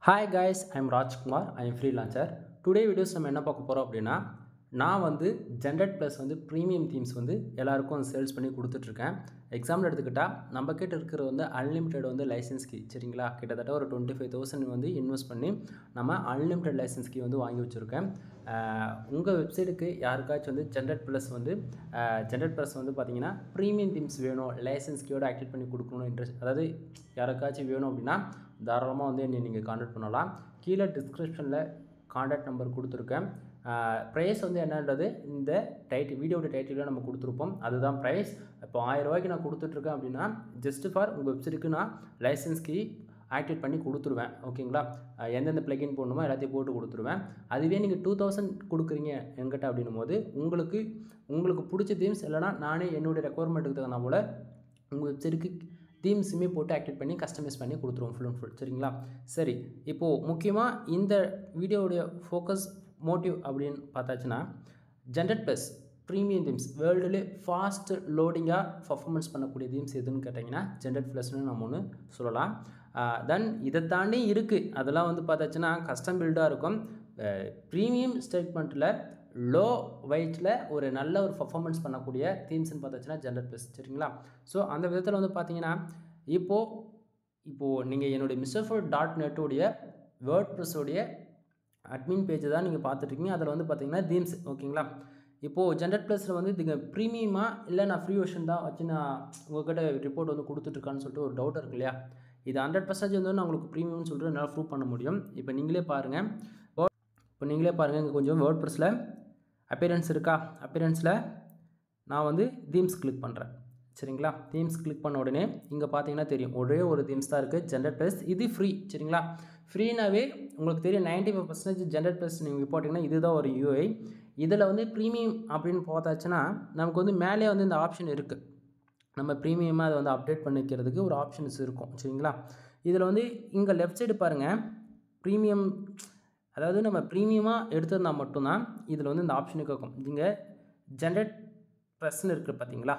Hi guys I'm Rajkumar I'm freelancer today videos நம்ம என்ன பார்க்க போகிறோம் அப்படின்னா நான் வந்து ஜென்ரட் ப்ளஸ் வந்து ப்ரீமியம் தீம்ஸ் வந்து எல்லாருக்கும் சேல்ஸ் பண்ணி கொடுத்துட்ருக்கேன் எக்ஸாம்பிள் எடுத்துக்கிட்டால் நம்ம கிட்ட இருக்கிறது வந்து அன்லிமிட்டெட் வந்து லைசன்ஸ் கீ சரிங்களா கிட்டத்தட்ட ஒரு டுவெண்ட்டி ஃபைவ் தௌசண்ட் வந்து இன்வெஸ்ட் பண்ணி நம்ம அன்லிமிட்டெட் லைசன்ஸ் கீ வந்து வாங்கி வச்சுருக்கேன் உங்கள் வெப்சைட்டுக்கு யாருக்காச்சும் வந்து ஜென்ரட் ப்ளஸ் வந்து ஜென்ரட் ப்ளஸ் வந்து பார்த்தீங்கன்னா ப்ரீமியம் தீம்ஸ் வேணும் லைசன்ஸ் கீயோட ஆக்டிவேட் பண்ணி கொடுக்கணும் இன்ட்ரெஸ்ட் அதாவது யாருக்காச்சும் வேணும் அப்படின்னா தாராளமாக வந்து என்னை நீங்கள் காண்டாக்ட் பண்ணலாம் கீழே டிஸ்கிரிப்ஷனில் காண்டாக்ட் நம்பர் கொடுத்துருக்கேன் ப்ரைஸ் வந்து என்னன்றது இந்த டைட்டில் வீடியோட டைட்டிலில் நம்ம கொடுத்துருப்போம் அதுதான் ப்ரைஸ் இப்போ ஆயிரம் ரூபாய்க்கு நான் கொடுத்துட்ருக்கேன் அப்படின்னா ஜஸ்ட் ஃபார் உங்கள் வெப்சைட்டுக்கு நான் லைசன்ஸ் கீ ஆக்டிவேட் பண்ணி கொடுத்துருவேன் ஓகேங்களா அஹ் எந்தெந்த பிளகின் போடணுமோ எல்லாத்தையும் போட்டு கொடுத்துருவேன் அதுவே நீங்கள் டூ தௌசண்ட் கொடுக்குறீங்க என்கிட்ட அப்படின்னும் போது உங்களுக்கு உங்களுக்கு பிடிச்ச தீம்ஸ் இல்லைனா நானே என்னுடைய ரெக்குவயர்மெண்ட்டுக்கு தகுந்த போல் உங்கள் வெப்சைட்டுக்கு தீம்ஸுமே போட்டு ஆக்டிவேட் பண்ணி கஸ்டமைஸ் பண்ணி கொடுத்துருவோம் ஃபுல் அண்ட் ஃபுல் சரிங்களா சரி இப்போது முக்கியமாக இந்த வீடியோவுடைய ஃபோக்கஸ் மோட்டிவ் அப்படின்னு பார்த்தாச்சுன்னா ஜென்ரட் ப்ளஸ் ப்ரீமியம் தீம்ஸ் வேர்ல்டுலே ஃபாஸ்ட் லோடிங்காக பர்ஃபார்மன்ஸ் பண்ணக்கூடிய தீம்ஸ் எதுன்னு கேட்டிங்கன்னா ஜென்ரட் ப்ளஸ்னு நம்ம ஒன்று சொல்லலாம் தென் இதை தாண்டி இருக்குது அதெல்லாம் வந்து பார்த்தாச்சுன்னா கஸ்டம் பில்டாக இருக்கும் ப்ரீமியம் ஸ்டேட்மெண்ட்டில் லோ வெயிட்டில் ஒரு நல்ல ஒரு பர்ஃபார்மன்ஸ் பண்ணக்கூடிய தீம்ஸ்னு பார்த்தாச்சுன்னா ஜென்ரட் ப்ளஸ் சரிங்களா ஸோ அந்த விதத்தில் வந்து பார்த்தீங்கன்னா இப்போது இப்போது நீங்கள் என்னுடைய மிஸ்டர் டாட் நெட்டோடைய வேர்ட் ப்ரெஸ்ஸோடைய அட்மின் பேஜை தான் நீங்கள் பார்த்துட்ருக்கீங்க அதில் வந்து பார்த்தீங்கன்னா தீம்ஸ் ஓகேங்களா இப்போது ஜென்ரட் ப்ளஸில் வந்து இதுங்க ப்ரீமியமாக இல்லை நான் ஃப்ரீ வெர்ஷன் தான் வச்சு நான் உங்கள்கிட்ட ரிப்போர்ட் வந்து கொடுத்துட்ருக்கான்னு சொல்லிட்டு ஒரு டவுட் இருக்கு இல்லையா இது ஹண்ட்ரட் பர்சன்டேஜ் வந்து நான் உங்களுக்கு ப்ரீமியம்னு சொல்லிட்டு என்னால் ப்ரூவ் பண்ண முடியும் இப்போ நீங்களே பாருங்கள் இப்போ நீங்களே பாருங்கள் இங்கே கொஞ்சம் வேர்ட் ப்ரெஸ்ஸில் அப்பியரன்ஸ் இருக்கா அப்பியரன்ஸில் நான் வந்து தீம்ஸ் கிளிக் பண்ணுறேன் சரிங்களா தீம்ஸ் கிளிக் பண்ண உடனே இங்கே பார்த்தீங்கன்னா தெரியும் ஒரே ஒரு தீம்ஸ் தான் இருக்குது ஜென்ரட் ப்ளஸ் இது ஃப்ரீ சரிங்களா ஃப்ரீனாவே உங்களுக்கு தெரியும் ninety five percentage GeneratePress நீங்கள் போட்டிங்கன்னா இதுதான் ஒரு யூஐ இதில் வந்து ப்ரீமியம் அப்படின்னு பார்த்தாச்சுன்னா நமக்கு வந்து மேலே வந்து இந்த ஆப்ஷன் இருக்குது நம்ம ப்ரீமியமாக அதை வந்து அப்டேட் பண்ணிக்கிறதுக்கு ஒரு ஆப்ஷன்ஸ் இருக்கும் சரிங்களா இதில் வந்து இங்கே லெஃப்ட் சைடு பாருங்கள் ப்ரீமியம் அதாவது நம்ம ப்ரீமியமாக எடுத்திருந்தால் மட்டும்தான் இதில் வந்து இந்த ஆப்ஷனுக்கு இருக்கும் இங்கே ஜென்ரேட் ப்ரெஸ்ன்னு இருக்குது பார்த்தீங்களா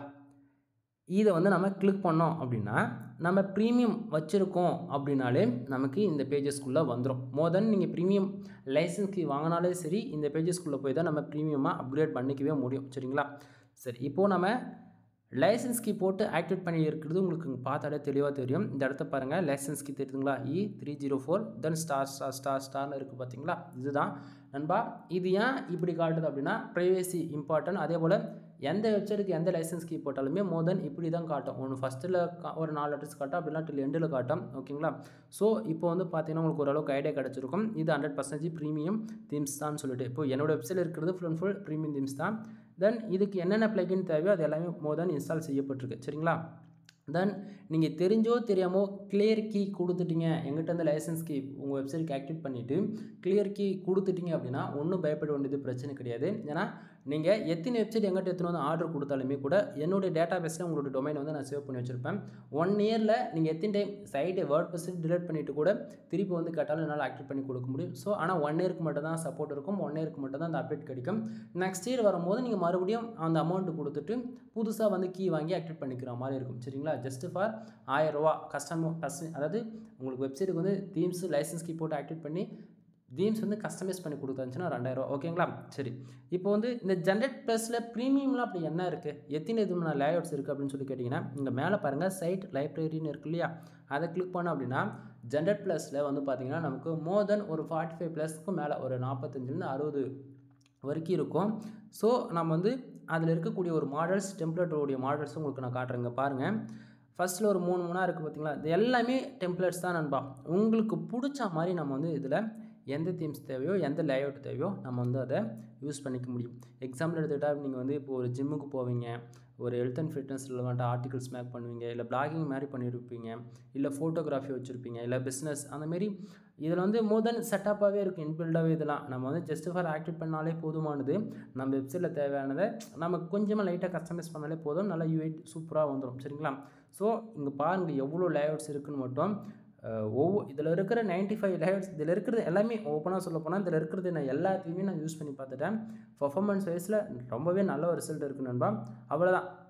இதை வந்து நம்ம கிளிக் பண்ணோம் அப்படின்னா நம்ம ப்ரீமியம் வச்சுருக்கோம் அப்படின்னாலே நமக்கு இந்த பேஜஸ்க்குள்ளே வந்துடும் மோர் தென் நீங்கள் ப்ரீமியம் லைசன்ஸ்க்கு வாங்கினாலே சரி இந்த பேஜஸ்க்குள்ளே போய் தான் நம்ம ப்ரீமியமாக அப்கிரேட் பண்ணிக்கவே முடியும் சரிங்களா சரி இப்போது நம்ம லைசன்ஸ் கீ போட்டு ஆக்டிவேட் பண்ணி இருக்கிறது உங்களுக்கு பார்த்தாலே தெளிவாக தெரியும் இந்த இடத்த பாருங்கள் லைசன்ஸ் கீ தெரியுதுங்களா E three zero four then star star star ஸ்டார்னு இருக்குது பார்த்தீங்களா இதுதான் நண்பா இது ஏன் இப்படி காட்டுது அப்படின்னா ப்ரைவேசி இம்பார்ட்டன்ட் அதே போல் எந்த வெப்சைட்டுக்கு எந்த லைசன்ஸ் கீ போட்டாலுமே மோர் தென் இப்படி தான் காட்டும் ஒன்று ஃபஸ்ட்டில் ஒரு நாலு லெட்டர்ஸ் காட்டும் அப்படின்னா டில் எண்டில் காட்டும் ஓகேங்களா ஸோ இப்போ வந்து பார்த்தீங்கன்னா உங்களுக்கு ஓரளவுக்கு ஐடியா கிடச்சிருக்கும் இது ஹண்ட்ரட் பர்சன்டேஜ் ப்ரீமியம் தீம்ஸ் தான் சொல்லிட்டு இப்போ என்னோட வெப்சைட்டில் இருக்கிறது full and full premium themes தான் தென் இதுக்கு என்னென்ன பிளகின் தேவையோ அது எல்லாமே மோர் தென் இன்ஸ்டால் செய்யப்பட்டிருக்கு சரிங்களா தென் நீங்கள் தெரிஞ்சோ தெரியாமோ கிளியர் கீ கொடுத்துட்டீங்க எங்கிட்ட வந்து லைசன்ஸ் கீ உங்கள் வெப்சைட்டுக்கு ஆக்டிவேட் பண்ணிவிட்டு கிளியர் கீ கொடுத்துட்டீங்க அப்படின்னா ஒன்றும் பயப்பட வேண்டியது பிரச்சனை கிடையாது ஏன்னா நீங்கள் எத்தனை வெப்சைட் எங்கிட்ட எத்தனை வந்து ஆர்டர் கொடுத்தாலுமே கூட என்னுடைய டேட்டா பேஸில் உங்களோட டொமைன் வந்து நான் சேவ் பண்ணி வச்சுருப்பேன் ஒன் இயரில் நீங்கள் எத்தனை டைம் சைட்டை வேர்ட் பர்சன்ட் டிலீட் பண்ணிவிட்டு கூட திருப்பி வந்து கேட்டாலும் என்னால் ஆக்டிவேட் பண்ணி கொடுக்க முடியும் ஸோ ஆனால் ஒன் இயருக்கு மட்டும் தான் சப்போர்ட் இருக்கும் ஒன் இயருக்கு மட்டும் தான் அந்த அப்டேட் கிடைக்கும் நெக்ஸ்ட் இயர் வரும்போது நீங்கள் மறுபடியும் அந்த அமௌண்ட்டு கொடுத்துட்டு புதுசாக வந்து கீ வாங்கி ஆக்டிவேட் பண்ணிக்கிற மாதிரி இருக்கும் சரிங்களா ஜஸ்ட் ஃபார் ஆயிரரூவா கஸ்டமர் கஸ்ட அதாவது உங்களுக்கு வெப்சைட்டுக்கு வந்து தீம்ஸ் லைசன்ஸ் கீ போட்டு ஆக்டிவேட் பண்ணி தீம்ஸ் வந்து கஸ்டமைஸ் பண்ணி கொடுத்தாச்சுன்னா ரெண்டாயிரரூவா ஓகேங்களா சரி இப்போ வந்து இந்த ஜென்ரட் ப்ளஸில் ப்ரீமியம்லாம் அப்படி என்ன இருக்குது எத்தனை விதமான லேஅவுட்ஸ் இருக்குது அப்படின்னு சொல்லி கேட்டிங்கன்னா இங்கே மேலே பாருங்கள் சைட் லைப்ரரின்னு இருக்கு இல்லையா அதை கிளிக் பண்ணோம் அப்படின்னா ஜென்ரட் ப்ளஸில் வந்து பார்த்திங்கன்னா நமக்கு மோர் தென் ஒரு ஃபார்ட்டி ஃபைவ் ப்ளஸ்க்கு மேலே ஒரு நாற்பத்தஞ்சிலேருந்து அறுபது வரைக்கும் இருக்கும் ஸோ நம்ம வந்து அதில் இருக்கக்கூடிய ஒரு மாடல்ஸ் டெம்ப்ளேட்டோடைய மாடல்ஸ் உங்களுக்கு நான் காட்டுறேங்க பாருங்கள் ஃபஸ்ட்டில் ஒரு மூணு மூணாக இருக்குது பார்த்தீங்களா இது எல்லாமே டெம்ப்ளேட்ஸ் தான் நண்பா உங்களுக்கு பிடிச்ச மாதிரி நம்ம வந்து இதில் எந்த தீம்ஸ் தேவையோ எந்த லேஅவுட் தேவையோ நம்ம வந்து அதை யூஸ் பண்ணிக்க முடியும் எக்ஸாம்பிள் எடுத்துக்கிட்டால் நீங்கள் வந்து இப்போ ஒரு ஜிம்முக்கு போவீங்க ஒரு ஹெல்த் அண்ட் ஃபிட்னஸ் ரிலவெண்ட்டாக ஆர்டிகல்ஸ் மேக் பண்ணுவீங்க இல்லை பிளாகிங் மாதிரி பண்ணியிருப்பீங்க இல்லை ஃபோட்டோகிராஃபி வச்சுருப்பீங்க இல்லை பிஸ்னஸ் அந்தமாரி இதில் வந்து மோர் தென் செட்டப்பாகவே இருக்கும் இன்பில்டாகவே இதெல்லாம் நம்ம வந்து ஜஸ்ட் ஃபார் ஆக்டிவேட் பண்ணாலே போதுமானது நம்ம வெப்சைட்டில் தேவையானதை நம்ம கொஞ்சமாக லைட்டாக கஸ்டமைஸ் பண்ணாலே போதும் நல்லா யூஐ சூப்பராக வந்துடும் சரிங்களா ஸோ இங்கே பாருங்கள் எவ்வளோ லேஅவுட்ஸ் இருக்குன்னு மட்டும் ஒவ்வொரு இதில் இருக்கிற நைன்ட்டி ஃபைவ் லேயர்ஸ் இதில் இருக்கிறது எல்லாமே ஓப்பனாக சொல்ல போனால் இதில் இருக்கிறது நான் எல்லாத்தையுமே நான் யூஸ் பண்ணி பார்த்துட்டேன் பர்ஃபார்மன்ஸ் வைஸில் ரொம்பவே நல்ல ஒரு ரிசல்ட் இருக்குது நண்பா அவ்வளோதான்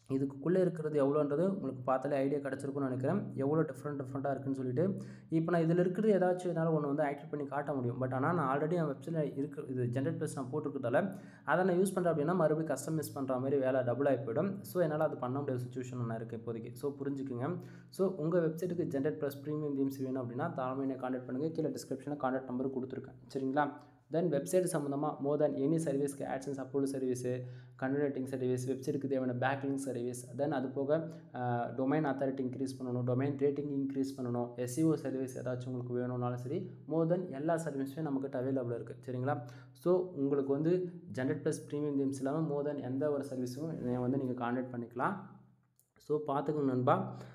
இதுக்குள்ளே இருக்கிறது எவ்வளோன்றது உங்களுக்கு பார்த்தாலே ஐடியா கிடச்சிருக்கும்னு நினைக்கிறேன் எவ்வளோ டிஃப்ரெண்ட் டிஃப்ரெண்ட்டாக இருக்குன்னு சொல்லிட்டு இப்போ நான் இதில் இருக்கிறது ஏதாச்சும் என்னால் ஒன்று வந்து ஆக்டிவ் பண்ணி காட்ட முடியும் பட் ஆனால் நான் ஆல்ரெடி என் வெப்சைட்டில் இருக்கு இது ஜென்ரேட் ப்ளஸ் நான் போட்டிருக்கிறதால அதை நான் யூஸ் பண்ணுறேன் அப்படின்னா மறுபடியும் கஸ்டமைஸ் பண்ணுற மாதிரி வேலை டபுள் ஆகி போயிடும் ஸோ என்னால் அது பண்ண முடியாத சுச்சுவேஷன் நான் இருக்குது இப்போதைக்கு ஸோ புரிஞ்சுக்குங்க ஸோ உங்கள் வெப்சைட்டுக்கு ஜென்ரேட் ப்ளஸ் ப்ரீமியம் தீம்ஸ் வேணும் அப்படின்னா தாழ்மையை காண்டாக்ட் பண்ணுங்கள் கீழே டிஸ்கிரிப்ஷனில் காண்டாக்ட் நம்பர் கொடுத்துருக்கேன் சரிங்களா தென் வெப்சைட் சம்மந்தமாக மோர் தென் எனி சர்வீஸ்க்கு AdSense approval service converting service வெப்சைட்டுக்கு தேவையான பேக்லிங் சர்வீஸ் தென் அது போக டொமைன் அத்தாரிட்டி இன்க்ரீஸ் பண்ணணும் டொமைன் ரேட்டிங் இன்க்ரீஸ் பண்ணணும் எஸ்சிஓ சர்வீஸ் ஏதாச்சும் உங்களுக்கு வேணும்னாலும் சரி மோர் தென் எல்லா சர்வீஸுமே நமக்கு அவைலபிள் இருக்குது சரிங்களா ஸோ உங்களுக்கு வந்து ஜென்ரேட் ப்ளஸ் ப்ரீமியம் தீம்ஸ் இல்லாமல் மோர் தென் எந்த ஒரு சர்வீஸும் வந்து நீங்கள் கான்டாக்ட் பண்ணிக்கலாம் ஸோ பார்த்துக்கோங்க நண்பா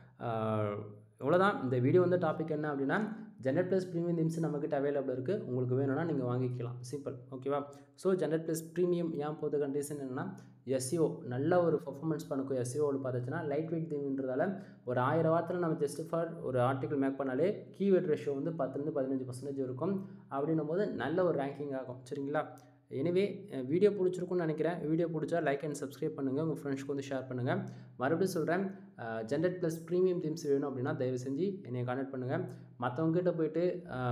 இவ்வளோதான் இந்த வீடியோ வந்து டாபிக் என்ன அப்படின்னா ஜென்ரேட் ப்ளஸ் ப்ரீமியம் தீம்ஸ் நம்மக்கிட்ட அவைலபிள் இருக்குது உங்களுக்கு வேணும்னா நீங்கள் வாங்கிக்கலாம் சிம்பிள் ஓகேவா ஸோ ஜென்ரேட் ப்ளஸ் ப்ரீமியம் ஏன் போது கண்டிஷன் என்னென்னா எஸ்சிஓ நல்ல ஒரு பர்ஃபார்மன்ஸ் பண்ணக்கும் எஸ்சிஓவில் பார்த்துச்சுன்னா லைட் வெயிட் தீம்ன்றதால ஒரு ஆயிரம் வாரத்தில் நம்ம ஜஸ்ட் ஃபார் ஒரு ஆர்டிக்கல் மேக் பண்ணாலே கீவேர்ட் ரேஷியோ வந்து பத்துலேருந்து பதினஞ்சு பர்சன்டேஜ் இருக்கும் அப்படின்னும் போது நல்ல ஒரு ரேங்கிங் ஆகும் சரிங்களா எனிவே வீடியோ பிடிச்சிருக்குன்னு நினைக்கிறேன் வீடியோ பிடிச்சா லைக் அண்ட் சப்ஸ்கிரைப் பண்ணுங்கள் உங்கள் ஃப்ரெண்ட்ஸ்க்கு வந்து ஷேர் பண்ணுங்கள் மறுபடியும் சொல்கிறேன் ஜென்ரேட் ப்ளஸ் ப்ரீமியம் தீம்ஸ் வேணும் அப்படின்னா தயவு செஞ்சு என்னை கான்டாக்ட் பண்ணுங்கள் மற்றவங்ககிட்ட போயிட்டு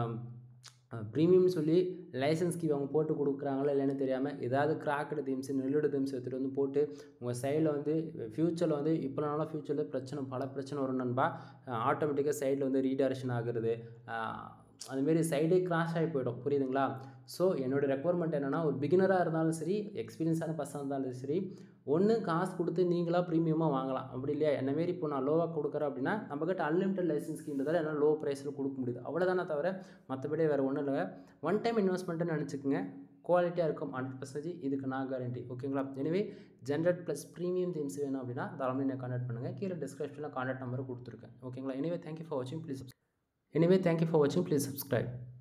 ப்ரீமியம் சொல்லி லைசன்ஸ் கீ அவங்க போட்டு கொடுக்குறாங்களா இல்லைன்னு தெரியாமல் ஏதாவது கிராக்கடு தீம்ஸ் நெல்லோட தீம்ஸ் எடுத்துகிட்டு வந்து போட்டு உங்கள் சைடில் வந்து ஃப்யூச்சரில் வந்து இப்போனாலும் ஃப்யூச்சரில் பிரச்சனை பல பிரச்சனை வரும் நண்பா ஆட்டோமேட்டிக்காக சைடில் வந்து ரீடைரக்ஷன் ஆகுறது அதுமாரி சைடே கிராஷ் ஆகி போயிடும் புரியுதுங்களா ஸோ என்னோடய ரெக்குவயர்மெண்ட் என்னென்னா ஒரு பிகினராக இருந்தாலும் சரி எக்ஸ்பீரியன்ஸான பர்சனாக இருந்தாலும் சரி ஒன்று காசு கொடுத்து நீங்களாக ப்ரீமியமாக வாங்கலாம் அப்படி இல்லையா என்னமாரி இப்போ நான் லோவாக கொடுக்குறேன் அப்படின்னா நம்மக்கிட்ட அன்லிமிட்டட் லைசன்ஸ் ஸ்கீம்ன்றதால என்னால் லோ ப்ரைஸில் கொடுக்க முடியுது அவ்வளோதானே தவிர மற்றபடி வேறு ஒன்றும் இல்லை ஒன் டைம் இன்வெஸ்ட்மெண்ட்டுன்னு நினச்சிக்கோங்க குவாலிட்டியாக இருக்கும் ஹண்ட்ரட் பர்சன்டேஜ் இதுக்கு நான் கேரண்டி ஓகேங்களா எனவே ஜென்ரேட் ப்ளஸ் ப்ரீமியம் தீம்ஸ் வேணும் அப்படின்னா தாராளமாக என்ன கான்டாக்ட் பண்ணுங்கள் கீழே டிஸ்கிரிப்ஷனில் கான்டாக்ட் நம்பர் கொடுத்துருக்கேன் ஓகேங்களா எனவே தேங்க்யூ ஃபார் வாட்சிங் please Anyway, thank you for watching. Please subscribe.